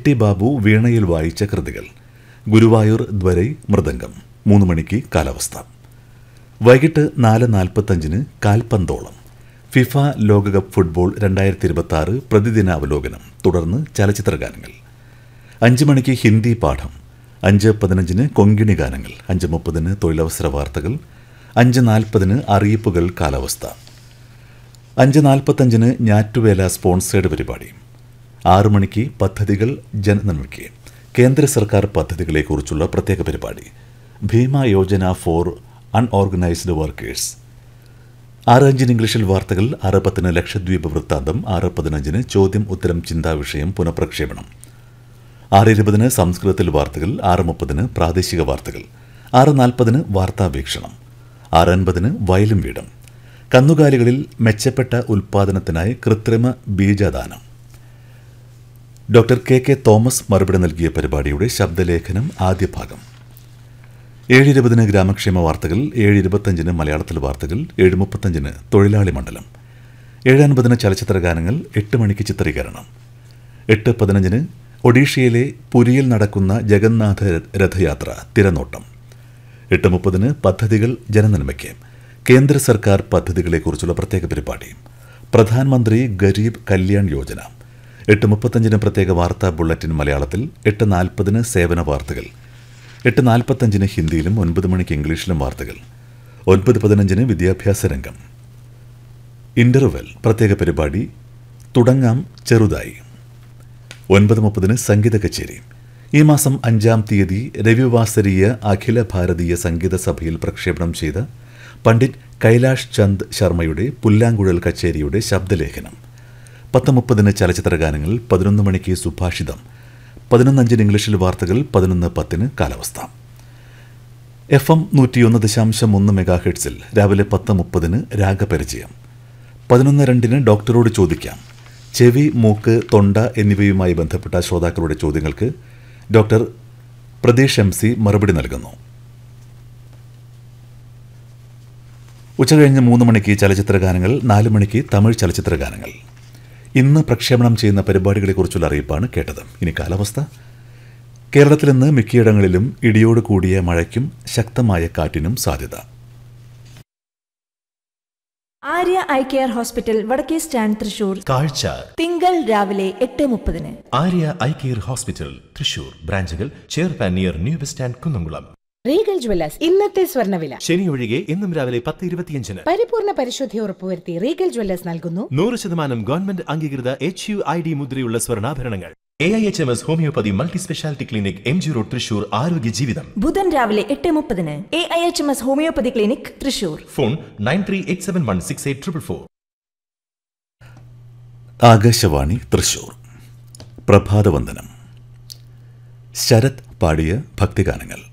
T Babu വീണയിൽ വായിച്ച കൃതികൾ ഗുരുവായൂർ ദ്വരൈ മൃദംഗം മൂന്ന് മണിക്ക് കാലാവസ്ഥ വൈകിട്ട് നാല് നാൽപ്പത്തഞ്ചിന് കാൽപന്തോളം ഫിഫ ലോകകപ്പ് ഫുട്ബോൾ രണ്ടായിരത്തി ഇരുപത്തി ആറ് പ്രതിദിന അവലോകനം തുടർന്ന് ചലച്ചിത്ര ഗാനങ്ങൾ അഞ്ച് മണിക്ക് ഹിന്ദി പാഠം അഞ്ച് പതിനഞ്ചിന് കൊങ്കിണി ഗാനങ്ങൾ അഞ്ച് മുപ്പതിന് തൊഴിലവസര വാർത്തകൾ അഞ്ച് നാൽപ്പതിന് അറിയിപ്പുകൾ കാലാവസ്ഥ അഞ്ച് നാൽപ്പത്തഞ്ചിന് ഞാറ്റുവേല സ്പോൺസേഡ് പരിപാടി ആറു മണിക്ക് പദ്ധതികൾ ജനനന്മയ്ക്ക് കേന്ദ്ര സർക്കാർ പദ്ധതികളെക്കുറിച്ചുള്ള പ്രത്യേക പരിപാടി Bima Yojana for unorganised workers ആറ് അഞ്ചിന് ഇംഗ്ലീഷിൽ വാർത്തകൾ ആറ് പത്തിന് ലക്ഷദ്വീപ് വൃത്താന്തം ആറ് പതിനഞ്ചിന് ചോദ്യം ഉത്തരം ചിന്താ വിഷയം പുനഃപ്രക്ഷേപണം ആറ് ഇരുപതിന് സംസ്കൃതത്തിൽ വാർത്തകൾ ആറ് മുപ്പതിന് പ്രാദേശിക വാർത്തകൾ ആറ് നാൽപ്പതിന് വാർത്താവീക്ഷണം ആറ് അൻപതിന് വയലും വീടും കന്നുകാലികളിൽ മെച്ചപ്പെട്ട ഉൽപാദനത്തിനായി കൃത്രിമ ബീജദാനം ഡോക്ടർ കെ കെ തോമസ് മറുപടി നൽകിയ പരിപാടിയുടെ ശബ്ദലേഖനം ആദ്യ ഭാഗം ഏഴ് ഇരുപതിന് ഗ്രാമക്ഷേമ വാർത്തകൾ ഏഴ് ഇരുപത്തഞ്ചിന് മലയാളത്തിൽ വാർത്തകൾ ഏഴ് മുപ്പത്തഞ്ചിന് തൊഴിലാളി മണ്ഡലം ഏഴ് അൻപതിന് ചലച്ചിത്ര ഗാനങ്ങൾ എട്ട് മണിക്ക് ചിത്രീകരണം എട്ട് പതിനഞ്ചിന് ഒഡീഷയിലെ പുരിയിൽ നടക്കുന്ന ജഗന്നാഥ രഥയാത്ര തിരനോട്ടം എട്ട് മുപ്പതിന് പദ്ധതികൾ ജനനന്മയ്ക്ക് കേന്ദ്ര സർക്കാർ പദ്ധതികളെക്കുറിച്ചുള്ള പ്രത്യേക പരിപാടി പ്രധാനമന്ത്രി ഗരീബ് കല്യാൺ യോജന എട്ട് മുപ്പത്തഞ്ചിന് പ്രത്യേക വാർത്താ ബുള്ളറ്റിൻ മലയാളത്തിൽ എട്ട് നാൽപ്പതിന് സേവന വാർത്തകൾ എട്ട് നാൽപ്പത്തഞ്ചിന് ഹിന്ദിയിലും ഒൻപത് മണിക്ക് ഇംഗ്ലീഷിലും വാർത്തകൾ ഒൻപത് പതിനഞ്ചിന് വിദ്യാഭ്യാസ രംഗം ഇന്റർവെൽ പ്രത്യേക പരിപാടി തുടങ്ങാം ചെറുതായി ഒൻപത് മുപ്പതിന് സംഗീത കച്ചേരി ഈ മാസം അഞ്ചാം തീയതി രവിവാസരീയ അഖില ഭാരതീയ സംഗീത സഭയിൽ പ്രക്ഷേപണം ചെയ്ത പണ്ഡിറ്റ് കൈലാഷ് ചന്ദ് ശർമ്മയുടെ പുല്ലാങ്കുഴൽ കച്ചേരിയുടെ ശബ്ദലേഖനം പത്ത് മുപ്പതിന് ചലച്ചിത്ര ഗാനങ്ങൾ പതിനൊന്ന് മണിക്ക് സുഭാഷിതം പതിനൊന്നഞ്ചിന് ഇംഗ്ലീഷിൽ വാർത്തകൾ പതിനൊന്ന് പത്തിന് കാലാവസ്ഥ എഫ് എം നൂറ്റിയൊന്ന് ദശാംശം ഒന്ന് മെഗാ ഹെഡ്സിൽ രാവിലെ പത്ത് മുപ്പതിന് രാഗപരിചയം പതിനൊന്ന് രണ്ടിന് ഡോക്ടറോട് ചോദിക്കാം ചെവി മൂക്ക് തൊണ്ട എന്നിവയുമായി ബന്ധപ്പെട്ട ശ്രോതാക്കളുടെ ചോദ്യങ്ങൾക്ക് ഡോക്ടർ പ്രതീഷ് എം സി മറുപടി നൽകുന്നു ഉച്ചകഴിഞ്ഞ് മൂന്ന് മണിക്ക് ചലച്ചിത്ര ഗാനങ്ങൾ നാല് മണിക്ക് തമിഴ് ചലച്ചിത്ര ഗാനങ്ങൾ ഇന്ന് പ്രക്ഷേപണം ചെയ്യുന്ന പരിപാടികളെക്കുറിച്ചുള്ള അറിയിപ്പാണ് കേട്ടത് ഇനി കാലാവസ്ഥ കേരളത്തിൽ ഇന്ന് മിക്കയിടങ്ങളിലും ഇടിയോട് കൂടിയ മഴയ്ക്കും ശക്തമായ കാറ്റിനും സാധ്യത ആര്യ ഐ കെയർ ഹോസ്പിറ്റൽ വടക്കേ സ്റ്റാൻഡ് തൃശൂർ കാഴ്ച തിങ്കൾ രാവിലെ എട്ട് മുപ്പതിന് Arya eye care hospital Thrissur ബ്രാഞ്ചുകൾ ചേർപ്പാൻ near new bus stand Kunnamkulam Regal jewellers ഇന്നത്തെ സ്വർണ്ണവില ശനി ഒഴികെ ഇന്നും രാവിലെ പത്ത് ഇരുപത്തിയഞ്ചിന് പരിപൂർണ പരിശുദ്ധി ഉറപ്പുവരുത്തി റീഗൽ ജ്വല്ലേഴ്സ് നൽകുന്നു നൂറ് ശതമാനം ഗവൺമെന്റ് അംഗീകൃത എച്ച് യു ഐ ഡി മുദ്രയുള്ള സ്വർണ്ണാഭരണങ്ങൾ A I H M S homoeopathy multi speciality clinic M G road Thrissur ആരോഗ്യ ജീവിതം ബുധൻ രാവിലെ എട്ട് മുപ്പതിന് A I H M S homoeopathy clinic Thrissur phone nine three eight seven one six eight triple four Akashvani Thrissur പ്രഭാതവന്ദനം ശരത് പാടിയ ഭക്തിഗാനങ്ങൾ